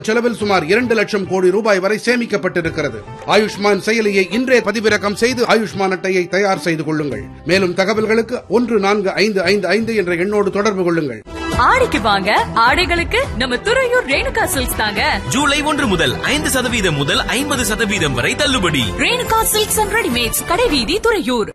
செலவில் சுமார் இரண்டு லட்சம் கோடி ரூபாய் வரை சேமிக்கப்பட்டிருக்கிறது ஆயுஷ்மான் செயலியை இன்றே பதிவிறக்கம் செய்து ஆயுஷ்மான் அட்டையை தயார் செய்து கொள்ளுங்கள் மேலும் தகவல்களுக்கு ஒன்று நான்கு ஐந்து ஐந்து ஐந்து என்ற எண்ணோடு தொடர்பு கொள்ளுங்கள் ஆடிக்கு வாங்க ஆடைகளுக்கு நம்ம துறையூர் ரேணுகா சில்க்ஸ் தாங்க ஜூலை ஒன்று முதல் ஐந்து சதவீதம் முதல் ஐம்பது சதவீதம் வரை தள்ளுபடி ரேணுகா சில்க்ஸ் அண்ட் ரெடிமேட்ஸ் கடைவீதி துறையூர்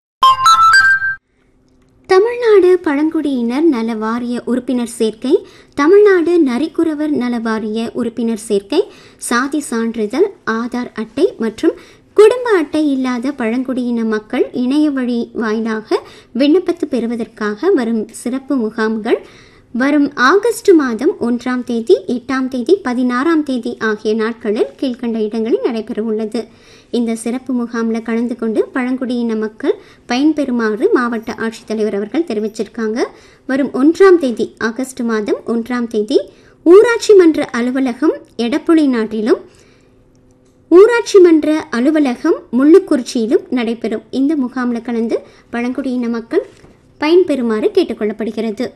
தமிழ்நாடு பழங்குடியினர் நல வாரிய உறுப்பினர் சேர்க்கை தமிழ்நாடு நரிக்குறவர் நல வாரிய உறுப்பினர் சேர்க்கை சாதி சான்றிதழ் ஆதார் அட்டை மற்றும் குடும்ப அட்டை இல்லாத பழங்குடியின மக்கள் இணைய வழி வாயிலாக விண்ணப்பத்து பெறுவதற்காக வரும் சிறப்பு முகாம்கள் வரும் ஆகஸ்ட் மாதம் ஒன்றாம் தேதி எட்டாம் தேதி பதினாறாம் தேதி ஆகிய நாட்களில் கீழ்கண்ட இடங்களில் நடைபெறவுள்ளது இந்த சிறப்பு முகாமில் கலந்து கொண்டு பழங்குடியின மக்கள் பயன்பெறுமாறு மாவட்ட ஆட்சித்தலைவர் அவர்கள் தெரிவிச்சிருக்காங்க வரும் ஒன்றாம் தேதி ஆகஸ்ட் மாதம் ஒன்றாம் தேதி ஊராட்சி மன்ற அலுவலகம் எடப்புளி நாட்டிலும் ஊராட்சி மன்ற அலுவலகம் முள்ளுக்குறிச்சியிலும் நடைபெறும் இந்த முகாமில் கலந்து பழங்குடியின மக்கள் பயன்பெறுமாறு கேட்டுக்கொள்ளப்படுகிறது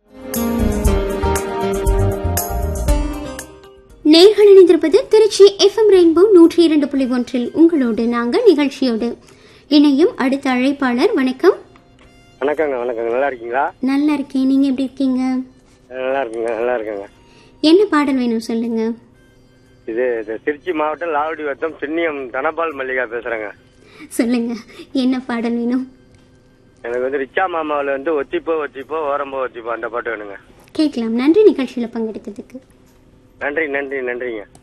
நேர்கள் இணைந்திருப்பது திருச்சி எஃப்எம் ரெயின்போ நூற்றி இரண்டு புள்ளி ஒன்றில் உங்களோடு நாங்கள் நிகழ்ச்சியோடு இணையும் அடுத்த அழைப்பாளர் வணக்கம் வணக்கங்க வணக்கங்க நல்லா இருக்கீங்களா நல்லா இருக்கேன் நீங்க எப்படி இருக்கீங்க நல்லா இருக்குங்க நல்லா இருக்குங்க என்ன பாடல் வேணும் சொல்லுங்க இது இது திருச்சி மாவட்டம் லாவடி வட்டம் சின்னியம் தனபால் மல்லிகா பேசுறேங்க சொல்லுங்க என்ன பாடல் வேணும் எனக்கு வந்து ரிச்சா மாமாவில் வந்து ஒத்திப்போ ஒத்திப்போ ஓரம்போ ஒத்திப்போ அந்த பாட்டு வேணுங்க கேட்கலாம் நன்றி நிகழ்ச்சியில் பங்கெடுத்ததுக்கு நன்றி நன்றி நன்றிங்க